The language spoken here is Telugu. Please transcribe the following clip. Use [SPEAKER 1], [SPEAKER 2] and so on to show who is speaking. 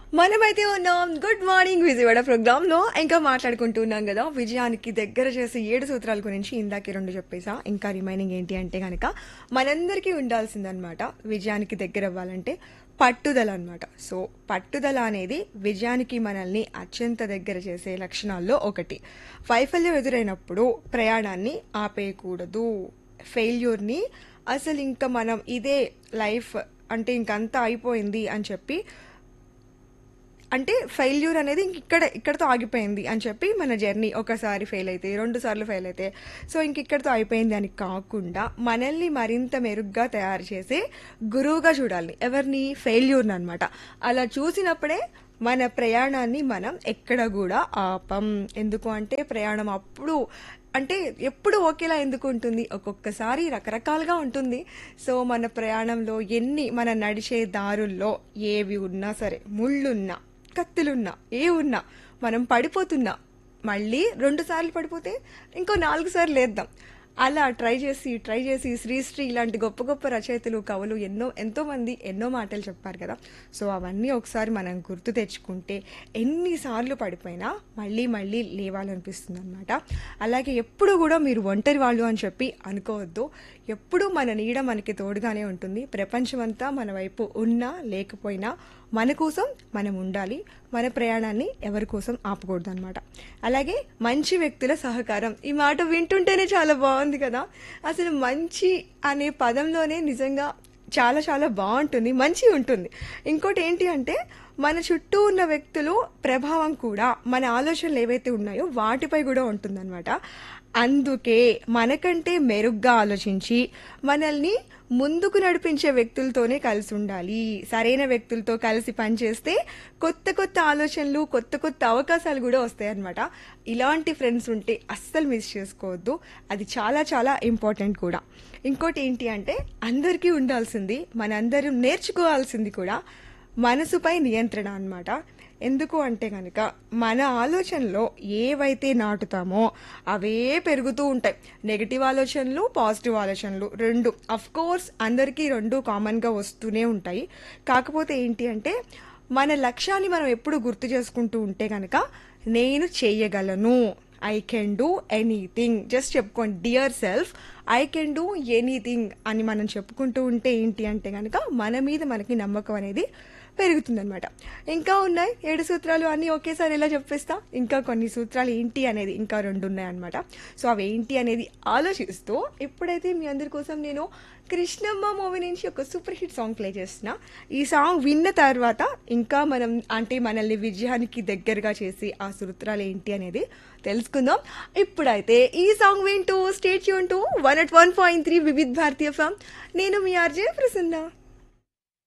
[SPEAKER 1] మనమైతే ఉన్నాం గుడ్ మార్నింగ్ విజయవాడ ప్రోగ్రామ్ లో ఇంకా మాట్లాడుకుంటున్నాం కదా విజయానికి దగ్గర చేసే ఏడు సూత్రాల గురించి ఇందాకే రెండు చెప్పేసా ఇంకా రిమైనింగ్ ఏంటి అంటే గనక మనందరికీ ఉండాల్సిందనమాట విజయానికి దగ్గర అవ్వాలంటే పట్టుదల అనమాట సో పట్టుదల అనేది విజయానికి మనల్ని అత్యంత దగ్గర చేసే లక్షణాల్లో ఒకటి వైఫల్యం ఎదురైనప్పుడు ప్రయాణాన్ని ఆపేయకూడదు ఫెయిల్యూర్ని అసలు ఇంకా మనం ఇదే లైఫ్ అంటే ఇంకంతా అయిపోయింది అని చెప్పి అంటే ఫెయిల్యూర్ అనేది ఇంక ఇక్కడ ఇక్కడతో ఆగిపోయింది అని చెప్పి మన జర్నీ ఒకసారి ఫెయిల్ అయితే రెండు సార్లు ఫెయిల్ అయితే సో ఇంక ఇక్కడతో అయిపోయింది అని కాకుండా మనల్ని మరింత మెరుగ్గా తయారు చేసే గురువుగా చూడాలి ఎవరిని ఫెయిల్యూర్ని అనమాట అలా చూసినప్పుడే మన ప్రయాణాన్ని మనం ఎక్కడ కూడా ఆపం ఎందుకు అంటే ప్రయాణం అప్పుడు అంటే ఎప్పుడు ఒకేలా ఎందుకు ఉంటుంది ఒక్కొక్కసారి రకరకాలుగా ఉంటుంది సో మన ప్రయాణంలో ఎన్ని మన నడిచే దారుల్లో ఏవి ఉన్నా సరే ముళ్ళున్నా కత్తులున్నా ఏ ఉన్నా మనం పడిపోతున్నా మళ్ళీ రెండు సార్లు పడిపోతే ఇంకో నాలుగు సార్లు లేద్దాం అలా ట్రై చేసి ట్రై చేసి శ్రీశ్రీ ఇలాంటి గొప్ప గొప్ప రచయితలు కవులు ఎన్నో ఎంతో మంది ఎన్నో మాటలు చెప్పారు కదా సో అవన్నీ ఒకసారి మనం గుర్తు తెచ్చుకుంటే ఎన్నిసార్లు పడిపోయినా మళ్ళీ మళ్ళీ లేవాలనిపిస్తుంది అనమాట అలాగే ఎప్పుడు కూడా మీరు ఒంటరి వాళ్ళు అని చెప్పి అనుకోవద్దు ఎప్పుడు మన నీడ మనకి తోడుగానే ఉంటుంది ప్రపంచమంతా మన వైపు ఉన్నా లేకపోయినా మన కోసం మనం ఉండాలి మన ప్రయాణాన్ని ఎవరి కోసం ఆపకూడదు అనమాట అలాగే మంచి వ్యక్తుల సహకారం ఈ మాట వింటుంటేనే చాలా బాగుంది కదా అసలు మంచి అనే పదంలోనే నిజంగా చాలా చాలా బాగుంటుంది మంచి ఉంటుంది ఇంకోటి ఏంటి అంటే మన చుట్టూ ఉన్న వ్యక్తులు ప్రభావం కూడా మన ఆలోచనలు ఏవైతే ఉన్నాయో వాటిపై కూడా ఉంటుందన్నమాట అందుకే మనకంటే మెరుగ్గా ఆలోచించి మనల్ని ముందుకు నడిపించే వ్యక్తులతోనే కలిసి ఉండాలి సరైన వ్యక్తులతో కలిసి పనిచేస్తే కొత్త కొత్త ఆలోచనలు కొత్త కొత్త అవకాశాలు కూడా వస్తాయి అనమాట ఇలాంటి ఫ్రెండ్స్ ఉంటే అస్సలు మిస్ చేసుకోవద్దు అది చాలా చాలా ఇంపార్టెంట్ కూడా ఇంకోటి ఏంటి అంటే అందరికీ ఉండాల్సింది మనందరం నేర్చుకోవాల్సింది కూడా మనసుపై నియంత్రణ అన్నమాట ఎందుకు అంటే కనుక మన ఆలోచనలో ఏవైతే నాటుతామో అవే పెరుగుతూ ఉంటాయి నెగిటివ్ ఆలోచనలు పాజిటివ్ ఆలోచనలు రెండు అఫ్ కోర్స్ అందరికీ రెండు కామన్గా వస్తూనే ఉంటాయి కాకపోతే ఏంటి అంటే మన లక్ష్యాన్ని మనం ఎప్పుడు గుర్తు చేసుకుంటూ ఉంటే కనుక నేను చేయగలను I can do anything just చెప్పుకోండి dear self I can do anything అని మనం చెప్పుకుంటూ ఉంటే ఏంటి అంటే కనుక మన మీద మనకి నమ్మకం అనేది పెరుగుతుందనమాట ఇంకా ఉన్నాయి ఏడు సూత్రాలు అన్నీ ఒకేసారి ఎలా చెప్పేస్తా ఇంకా కొన్ని సూత్రాలు ఏంటి అనేది ఇంకా రెండు ఉన్నాయన్నమాట సో అవి ఏంటి అనేది ఆలోచిస్తూ ఇప్పుడైతే మీ అందరి కోసం నేను కృష్ణమ్మ మూవీ నుంచి ఒక సూపర్ హిట్ సాంగ్ ప్లే చేస్తున్నా ఈ సాంగ్ విన్న తర్వాత ఇంకా మనం అంటే మనల్ని విజయానికి దగ్గరగా చేసి ఆ సూత్రాలు ఏంటి అనేది తెలుసుకుందాం ఇప్పుడైతే ఈ సాంగ్ వింటూ స్టేట్ యూన్ two one at one point three Vividh Bharati ఫామ్ నేను మీ ఆర్జే ప్రసన్న